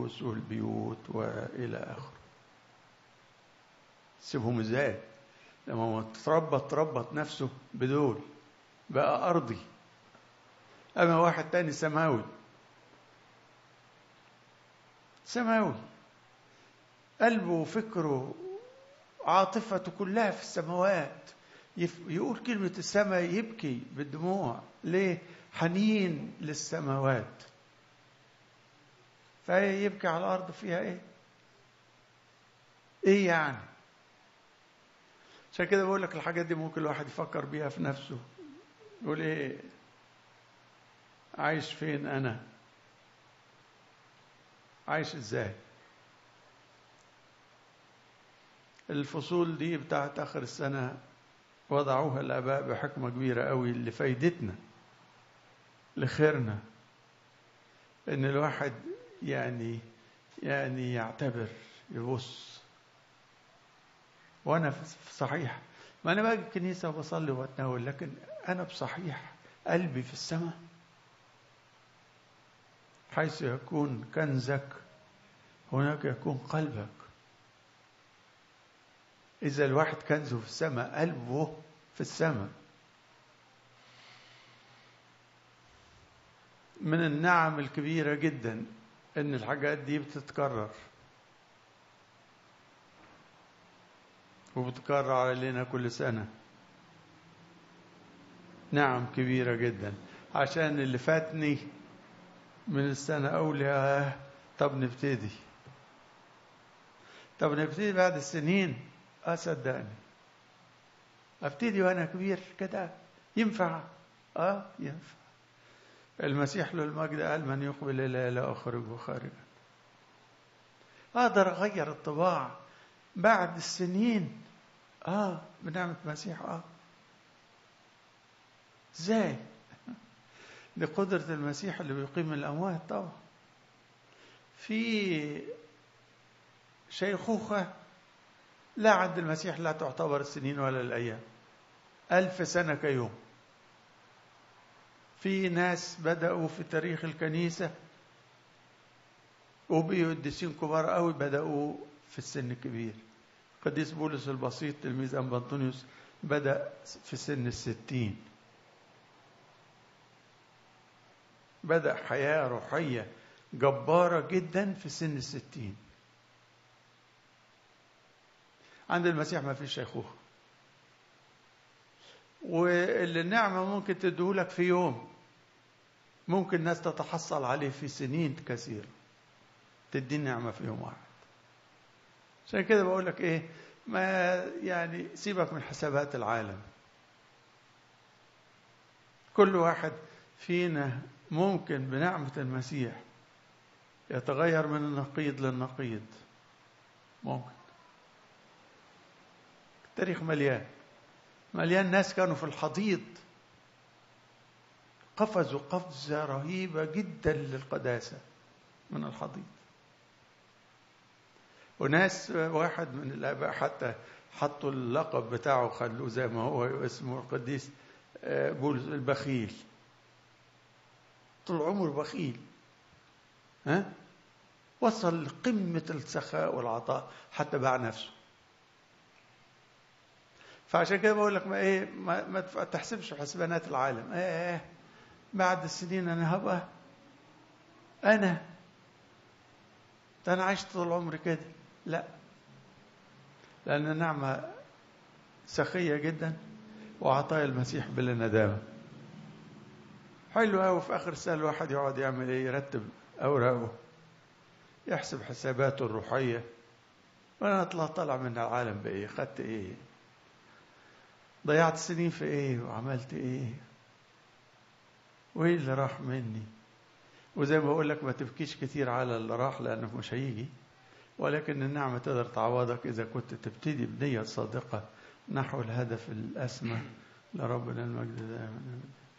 الفلوس والبيوت والى اخره سيبهم ازاي لما هو تربط تربط نفسه بدول بقى ارضي اما واحد تاني سماوي سماوي قلبه وفكره عاطفته كلها في السماوات يقول كلمة السماء يبكي بالدموع ليه؟ حنين للسماوات فيبكي على الأرض فيها إيه؟ إيه يعني؟ عشان كده بقول لك الحاجات دي ممكن الواحد يفكر بيها في نفسه يقول إيه؟ عايش فين أنا؟ عايش إزاي؟ الفصول دي بتاعت آخر السنة وضعوها الآباء بحكمة كبيرة قوي لفايدتنا لخيرنا إن الواحد يعني يعني يعتبر يبص وأنا صحيح ما أنا باجي الكنيسة وبصلي وأتناول لكن أنا بصحيح قلبي في السماء حيث يكون كنزك هناك يكون قلبك إذا الواحد كنزه في السماء قلبه في السماء من النعم الكبيرة جدا إن الحاجات دي بتتكرر وبتكرر علينا كل سنة نعم كبيرة جدا عشان اللي فاتني من السنة أولى طب نبتدي طب نبتدي بعد السنين اه صدقني ابتدي وانا كبير كده ينفع اه ينفع المسيح له المجد قال من يقبل الي لا اخرجه خارجا اقدر اغير الطباع بعد السنين اه بنعمه المسيح اه ازاي دي قدرة المسيح اللي بيقيم الأموات طبعا في شيخوخة لا عند المسيح لا تعتبر السنين ولا الأيام ألف سنة كيوم في ناس بدأوا في تاريخ الكنيسة وبقوا قديسين كبار قوي بدأوا في السن الكبير قديس بولس البسيط تلميذ أنبا أنطونيوس بدأ في سن الستين بدأ حياة روحية جبارة جدا في سن الستين عند المسيح ما فيش شيخوخة واللي النعمة ممكن تديهولك في يوم ممكن ناس تتحصل عليه في سنين كثيرة تدي النعمة في يوم واحد عشان كده بقول لك ايه ما يعني سيبك من حسابات العالم كل واحد فينا ممكن بنعمة المسيح يتغير من النقيض للنقيض ممكن التاريخ مليان مليان ناس كانوا في الحضيض قفزوا قفزة رهيبة جدا للقداسة من الحضيض وناس واحد من الآباء حتى حطوا اللقب بتاعه خلوه زي ما هو اسمه القديس بولس البخيل طول عمره بخيل ها وصل لقمة السخاء والعطاء حتى باع نفسه فعشان كده بقول لك ما ايه ما, ما تحسبش حسبانات العالم ايه, ايه بعد السنين انا هبقى انا ده انا عشت طول عمري كده لا لان النعمه سخيه جدا وعطايا المسيح بلا ندامه حلو قوي في اخر السنه الواحد يقعد يعمل ايه يرتب اوراقه يحسب حساباته الروحيه وانا اطلع طلع من العالم بايه خدت ايه ضيعت سنين في ايه وعملت ايه وايه اللي راح مني وزي ما بقول لك ما تبكيش كتير على اللي راح لانه مش هيجي ولكن النعمه تقدر تعوضك اذا كنت تبتدي بنيه صادقه نحو الهدف الاسمى لربنا المجد دائما